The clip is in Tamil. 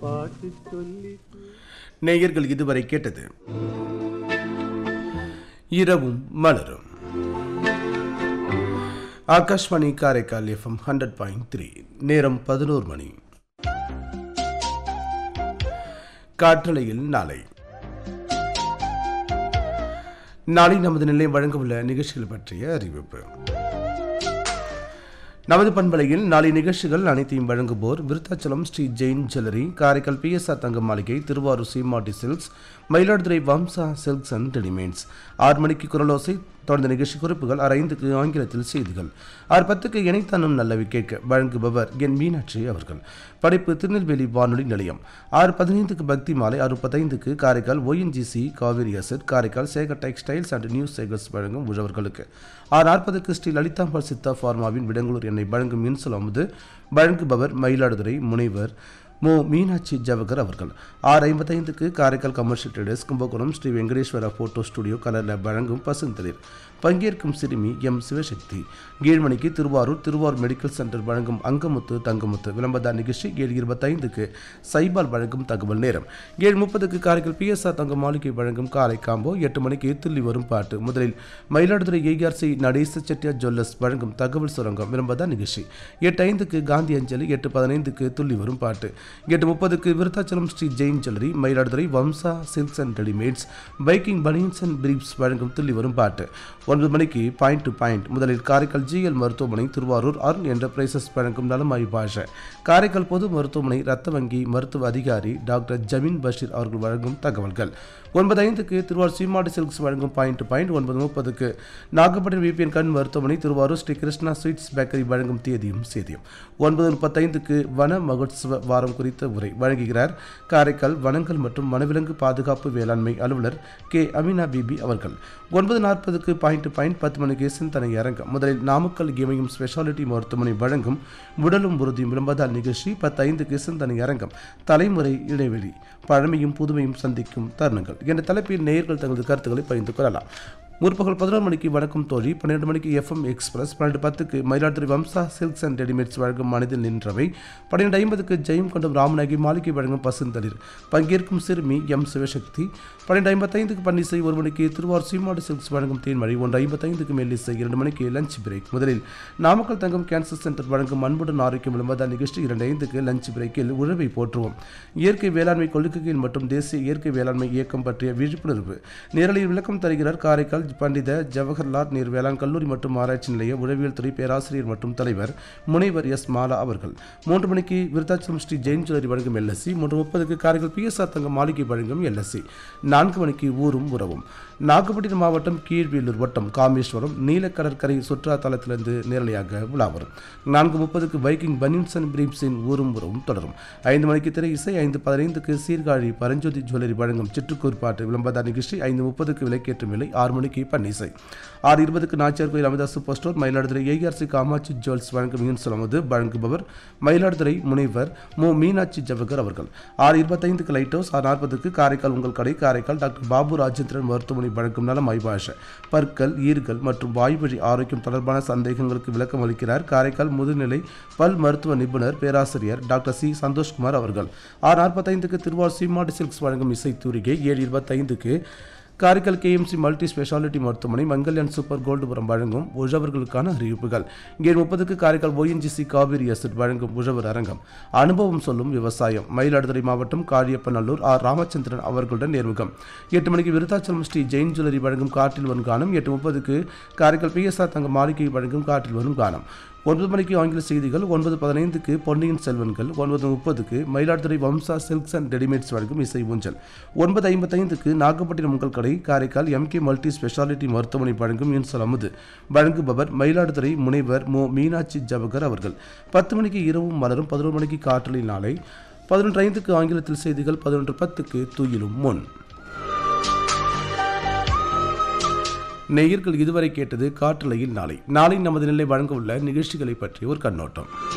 பாட்டு சொல்லி நேயர்கள் இதுவரை கேட்டது இரவும் மலரும் Akashvani Karaikal FM hundred point three நேரம் பதினோரு மணி காற்றலையில் நாளை நாளை நமது நிலையம் வழங்கவுள்ள நிகழ்ச்சிகள் பற்றிய அறிவிப்பு நமது பண்பலையில் நாளை நிகழ்ச்சிகள் அனைத்தையும் வழங்குவோர் விருத்தாச்சலம் ஸ்ரீ ஜெயின் ஜுவல்லரி காரைக்கால் பிஎஸ்ஆர் தங்க மாளிகை Thiruvarur Seematti silks Mayiladuthurai Vamsa silks and readymades ஆறு மணிக்கு குரலோசை தொடர்ந்த நிகழ்ச்சி குறிப்புகள் ஆறு ஐந்துக்கு ஆங்கிலத்தில் செய்திகள் ஆறு பத்துக்கு இணைத்தானும் நல்லவை கேட்க வழங்குபவர் என் மீனாட்சி அவர்கள் படைப்பு திருநெல்வேலி வானொலி நிலையம் ஆறு பதினைந்துக்கு பக்தி மாலை ஆறு பதினைந்துக்கு Karaikal ONGC Cauvery asset Karaikal Sekar textiles and new Sekars வழங்கும் உழவர்களுக்கு ஆறு நாற்பதுக்கு ஸ்ரீ லலிதாம்பாள் சித்தா ஃபார்மாவின் விடங்களூர் எண்ணெய் வழங்கும் மின்சல் அமுது வழங்குபவர் மயிலாடுதுறை முனைவர் மு மீனாட்சி ஜவகர் அவர்கள் ஆறு ஐம்பத்தைந்துக்கு Karaikal commercial traders Kumbakonam Sri Venkateswara photo studio கலரில் வழங்கும் பசுந்தளிர் பங்கேற்கும் சிறுமி எம் சிவசக்தி ஏழு மணிக்கு திருவாரூர் திருவாரூர் மெடிக்கல் சென்டர் வழங்கும் அங்கமுத்து தங்கமுத்து விளம்பர நிகழ்ச்சி ஏழு இருபத்தைந்துக்கு சைபால் வழங்கும் தகவல் நேரம் ஏழு முப்பதுக்கு காரைக்கால் பிஎஸ்ஆர் தங்க மாளிகை வழங்கும் காலை காம்போ எட்டு மணிக்கு துள்ளி வரும் பாட்டு முதலில் மயிலாடுதுறை ஏஆர்சி நடேச செட்டியார் ஜுவல்லர்ஸ் வழங்கும் தகவல் சுரங்கம் விளம்பர நிகழ்ச்சி எட்டு ஐந்துக்கு காந்தி அஞ்சலி எட்டு பதினைந்துக்கு துள்ளி வரும் பாட்டு எட்டு முப்பதுக்கு Vriddhachalam Sri Jain jewellery Mayiladuthurai Vamsa silks and readymades biking banians and briefs வழங்கும் துள்ளி வரும் பாட்டு ஒன்பது மணிக்கு பாயிண்ட் டு பாயிண்ட் முதலில் காரைக்கால் ஜிஎல் மருத்துவமனை திருவாரூர் அருண் என்டர்பிரைசஸ் வழங்கும் நலமாய் பாஷ காரைக்கால் பொது மருத்துவமனை ரத்த வங்கி மருத்துவ அதிகாரி டாக்டர் ஜமீன் பஷீர் அவர்கள் வழங்கும் தகவல்கள் ஒன்பது ஐந்துக்கு திருவாரூர் சீமாடி சில்க்ஸ் வழங்கும் பாயிண்ட் டு பாயிண்ட் ஒன்பது முப்பதுக்கு நாகப்பட்டினம் விபிஎன் கண் மருத்துவமனை திருவாரூர் ஸ்ரீ கிருஷ்ணா ஸ்வீட்ஸ் பேக்கரி வழங்கும் தேதியும் சேதியும் ஒன்பது முப்பத்தைந்துக்கு வன மகோத்சவ வாரம் குறித்த உரை வழங்குகிறார் காரைக்கால் வனங்கள் மற்றும் வனவிலங்கு பாதுகாப்பு வேளாண்மை அலுவலர் கே அமினா பிபி அவர்கள் ஒன்பது நாற்பதுக்கு பாயிண்ட் டு பாயிண்ட் பத்து மணிக்கு சிந்தனை அரங்கம் முதலில் நாமக்கல் இமயம் ஸ்பெஷாலிட்டி மருத்துவமனை வழங்கும் உடலும் உறுதியும் விளம்பதால் நிகழ்ச்சி பத்து ஐந்துக்கு சிந்தனை அரங்கம் தலைமுறை இடைவெளி பழமையும் புதுமையும் சந்திக்கும் தருணங்கள் என்ற தலைப்பில் நேயர்கள் தங்களது கருத்துக்களை பகிர்ந்து கொள்ளலாம் முற்பகல் பதினோரு மணிக்கு வணக்கம் தோழி பன்னிரெண்டு மணிக்கு எஃப்எம் எக்ஸ்பிரஸ் பன்னெண்டு பத்துக்கு Mayiladuthurai Vamsa silks and readymades வழங்கும் மனதில் நின்றவை பன்னிரெண்டு ஐம்பதுக்கு ஜெயம் கொண்டம் ராமநாயகி மாளிகை வழங்கும் பசுந்தளிர் பங்கேற்கும் சிறுமி எம் சிவசக்தி பன்னெண்டு ஐம்பத்தைந்துக்கு பன்னிசை ஒரு மணிக்கு திருவாரூர் சீமாடு சில்க்ஸ் வழங்கும் தேன்மழை ஒன்று ஐம்பத்தைந்துக்கு மெல்லிசை இரண்டு மணிக்கு லஞ்ச் பிரேக் முதலில் நாமக்கல் தங்கம் கேன்சர் சென்டர் வழங்கும் அன்புடன் ஆரோக்கியம் விளம்பர நிகழ்ச்சி இரண்டு ஐந்துக்கு லஞ்ச் பிரேக்கில் உழவை போற்றுவோம் இயற்கை வேளாண்மை கொள்கைகள் மற்றும் தேசிய இயற்கை வேளாண்மை இயக்கம் பற்றிய விழிப்புணர்வு நேரலையில் விளக்கம் தருகிறார் காரைக்கால் பண்டித ஜவஹர்லால் நேரு வேளாண் கல்லூரி மற்றும் ஆராய்ச்சி நிலைய உளவியல் துறை பேராசிரியர் மற்றும் தலைவர் முனைவர் எஸ் மாலா அவர்கள் மூன்று மணிக்கு விருத்தாச்சலம் ஸ்ரீ ஜெயின் ஜுவல்லரி வழங்கும் எல்எஸ்சி மூன்று முப்பதுக்கு காரைக்கால் பிஎஸ்ஆர் தங்க மாளிகை வழங்கும் எல்எஸ்சி நான்கு மணிக்கு ஊரும் உறவும் நாகப்பட்டினம் மாவட்டம் கீழ்வேலூர் வட்டம் காமேஸ்வரம் நீல கடற்கரை சுற்றுலா தலத்திலிருந்து நேரலையாக உலா வரும் நான்கு முப்பதுக்கு பைக்கிங் பனின்சன் பிரீப்ஸின் ஊரும் உறவும் தொடரும் ஐந்து மணிக்கு திரை இசை ஐந்து பதினைந்துக்கு சீர்காழி பரஞ்சோதி ஜுவல்லரி வழங்கும் சிற்றுக்கூர் பாட்டு விளம்பர நிகழ்ச்சி ஐந்து முப்பதுக்கு விலைக்கேற்றும் விலை ஆறு மணிக்கு பன்னிசை ஆறு இருபதுக்கு Nachiyar Koil Amirtha super store Mayiladuthurai ARC Kamatchi jewels வழங்கும் யூன்சல் அமது வழங்குபவர் மயிலாடுதுறை முனைவர் மு மீனாட்சி ஜவகர் அவர்கள் ஆறு இருபத்தைந்துக்கு லைட் ஹவுஸ் ஆறு நாற்பதுக்கு காரைக்கால் உங்கள் கடை காரைக்கால் டாக்டர் பாபு ராஜேந்திரன் மருத்துவமனை வழங்கும் நலம் ஐபாஷ பற்கள் ஈர்கள் மற்றும் வாய்வழி ஆரோக்கியம் தொடர்பான சந்தேகங்களுக்கு விளக்கம் அளிக்கிறார் காரைக்கால் முதுநிலை பல் மருத்துவ நிபுணர் பேராசிரியர் டாக்டர் சி சந்தோஷ்குமார் அவர்கள் ஆறு நாற்பத்தைந்துக்கு திருவாரூர் சீமாடி சில்க்ஸ் வழங்கும் இசை தூரிகை ஏழு இருபத்தைந்துக்கு காரைக்கால் கேஎம்சி மல்டி ஸ்பெஷாலிட்டி மருத்துவமனை மங்கல்யான் சூப்பர் கோல்டுபுரம் வழங்கும் உழவர்களுக்கான அறிவிப்புகள் இங்கே முப்பதுக்கு காரைக்கால் ஓஎன்ஜிசி காவிரி அசட் வழங்கும் உழவர் அரங்கம் அனுபவம் சொல்லும் விவசாயம் மயிலாடுதுறை மாவட்டம் காளியப்பநல்லூர் ஆர் ராமச்சந்திரன் அவர்களுடன் நேர்முகம் எட்டு மணிக்கு விருத்தாச்சலம் ஸ்ரீ ஜெயின் ஜுவல்லரி வழங்கும் காற்றில் வரும் கானம் எட்டு முப்பதுக்கு காரைக்கால் பிஎஸ்ஆர் தங்க மாளிகை வழங்கும் காற்றில் வரும் கானம் ஒன்பது மணிக்கு ஆங்கில செய்திகள் ஒன்பது பதினைந்துக்கு பொன்னியின் செல்வன்கள் ஒன்பது முப்பதுக்கு Mayiladuthurai Vamsa silks and readymades வழங்கும் இசை ஊஞ்சல் ஒன்பது ஐம்பத்தைந்துக்கு நாகப்பட்டினம் உங்கள் கடை காரைக்கால் எம்கே மல்டி ஸ்பெஷாலிட்டி மருத்துவமனை வழங்கும் இன்சல் அமுது வழங்குபவர் மயிலாடுதுறை முனைவர் மு மீனாட்சி ஜவகர் அவர்கள் பத்து மணிக்கு இரவும் மலரும் பதினொரு மணிக்கு காற்றலை நாளை பதினொன்று ஐந்துக்கு ஆங்கிலத்தில் செய்திகள் பதினொன்று பத்துக்கு துயிலும் முன் நேயர்கள் இதுவரை கேட்டது காற்றலையில் நாளை நாளை நமது நிலை வழங்க உள்ள நிகழ்ச்சிகளை பற்றி ஒரு கண்ணோட்டம்